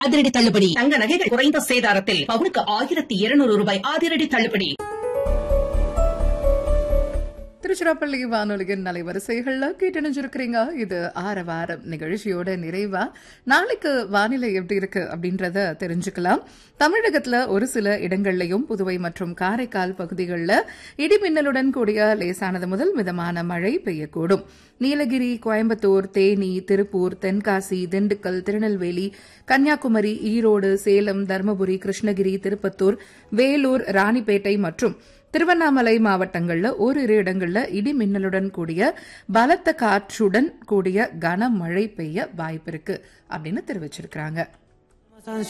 அதிரடி தள்ளுபடி தங்க நகைகள் குறைந்த சேதாரத்தில் பவுனுக்கு ஆயிரத்தி இருநூறு ரூபாய் அதிரடி தள்ளுபடி திருச்சிராப்பள்ளி வானொலியின் அலைவரிசைகள்ல கேட்டணிஞ்சிருக்கிறீங்க இது ஆரவாரம் நிகழ்ச்சியோட நிறைவா நாளைக்கு வானிலை எப்படி இருக்கு அப்படின்றத தெரிஞ்சுக்கலாம் தமிழகத்துல ஒரு சில இடங்கள்லயும் புதுவை மற்றும் காரைக்கால் பகுதிகளில் இடிமின்னலுடன் கூடிய லேசானது முதல் மிதமான மழை பெய்யக்கூடும் நீலகிரி கோயம்புத்தூர் தேனி திருப்பூர் தென்காசி திண்டுக்கல் திருநெல்வேலி கன்னியாகுமரி ஈரோடு சேலம் தருமபுரி கிருஷ்ணகிரி திருப்பத்தூர் வேலூர் ராணிப்பேட்டை மற்றும் திருவண்ணாமலை மாவட்டங்கள்ல ஓரிரு இடங்கள்ல இடி மின்னலுடன் கூடிய பலத்த காற்றுடன் கூடிய கனமழை பெய்ய வாய்ப்பிருக்கு அப்படின்னு தெரிவிச்சிருக்காங்க